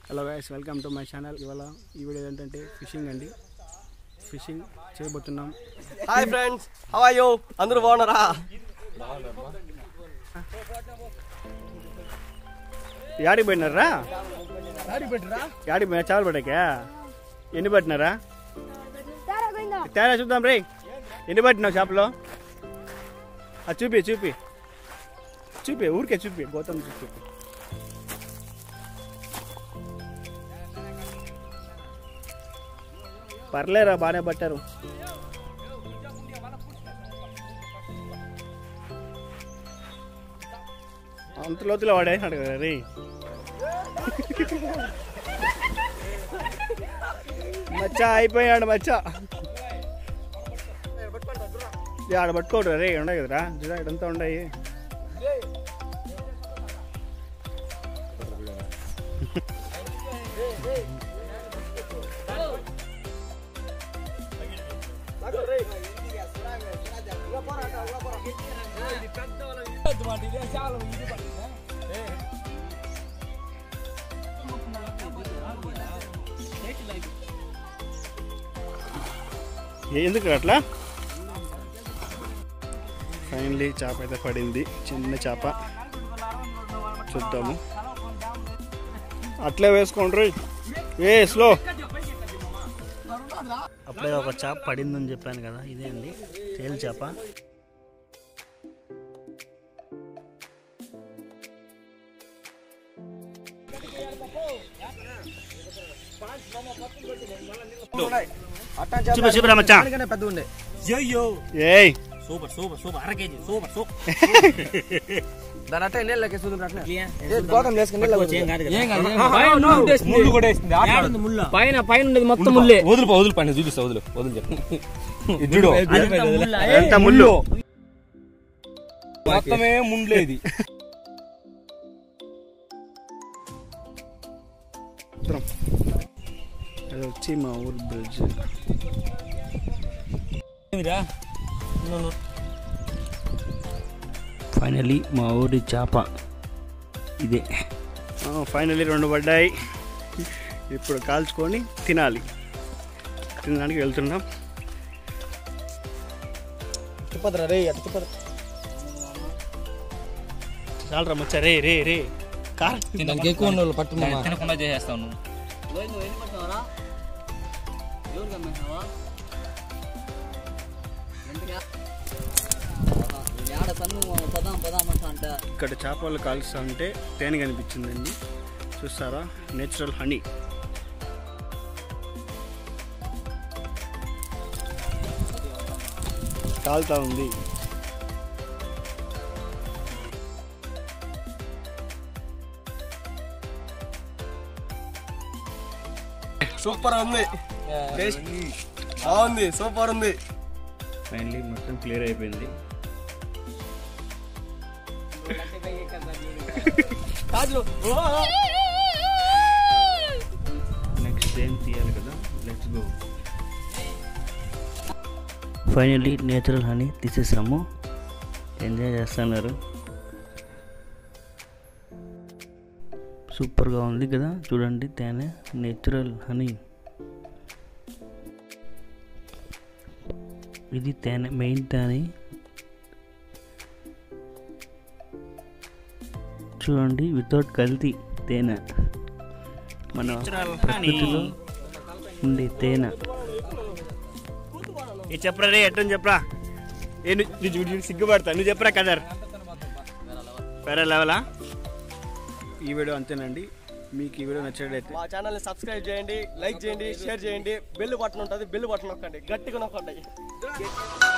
hello guys welcome to my channel ఇవాళ ఈ video ఏంటంటే ఫిషింగ్ అండి ఫిషింగ్ చేయబోతున్నాం hi friends how are you అందరూ బాగున్నారా యాడికి పెట్టినారా యాడికి పోయినా చేపలు పట్టాకా ఎన్ని పట్టినారా తేడా చూద్దాం రే ఎన్ని పట్టినావు చేపలు అది చూపి చూపి చూపి ఊరికే చూపి గౌతమ్ చూపి పర్లేరా బాగానే పట్టారు అంత లోతులో వాడేసినాడు కదా రే మచ్చా అయిపోయాడు మచ్చా ఆడ పట్టుకోడు రే ఉన్నాయి కదరా చూడా ఇడంతా ఉన్నాయి ఏ- ఎందుకు అట్లా ఫైనలీ చేప అయితే పడింది చిన్న చేప చూద్దాము అట్లే వేసుకోండి ఏ స్లో అప్పుడే ఒక చేప పడిందని చెప్పాను కదా ఇదే అండి తేలి చేప చూపి చూపిరా మచ్చా పెద్ద ఉండే ఏయ్ సూపర్ సూపర్ సూపర్ అర కేజీ సూపర్ సూపర్ దాని అట్ట నీళ్ళకి చూద్దాం అట్లా గోతం వేసుకుని ముళ్ళు కూడా వేసింది ముళ్ళ పైన పైన ఉండేది మొత్తం ముల్లే వదులు వదులు పైన చూపిస్తా వదులు వదులు చెప్పు ఇడ్డు ఎంత ముళ్ళు మొత్తమే ముండ్లేది అది వచ్చి మా ఊరు బ్రిడ్జ్ ఫైనలీ మా ఊరి చేప ఇదే ఫైనలీ రెండు పడ్డాయి ఇప్పుడు కాల్చుకొని తినాలి తినడానికి వెళ్తున్నాం తిప్పదురా రే అటు తిప్పదు చాలరా మచ్చా రే రే రే కార్ దానికి ఎక్కువ ఉన్న వాళ్ళు పట్టు తినకుండా చేసేస్తావు నువ్వు ఇక్కడ చేపలు కాల్స్తా ఉంటే తేనె కనిపించిందండి చూస్తారా నేచురల్ హనీ కాలుతా ఉంది సూపర్ ఉంది టేస్ట్ బాగుంది సూపర్ ఉంది ఫైనలీ మొత్తం క్లియర్ అయిపోయింది కాజు నెక్స్ట్ ఏం తీయాలి కదా let's go finally natural honey తీసేసాము ఎంజాయ్ చేస్తున్నారు సూపర్గా ఉంది కదా చూడండి తేనె నేచురల్ హనీ ఇది తేనె మెయిన్ తేనె చూడండి వితౌట్ కల్తీ తేనె మన ప్రకృతిలో ఉండే తేనె ఏ చెప్పరా రే ఎట్టని చెప్పరా ఏ ను- ను- ను- ను- సిగ్గుపడతా నువ్వు చెప్పరా కదర్ వేరే లెవెలా ఈ వీడియో అంతేనండి మీకు ఈ వీడియో నచ్చినట్లయితే మా ఛానల్ ని సబ్స్క్రైబ్ చేయండి లైక్ చేయండి షేర్ చేయండి బెల్ బటన్ ఉంటుంది బెల్ బటన్ నొక్కండి గట్టిగా నొక్కండి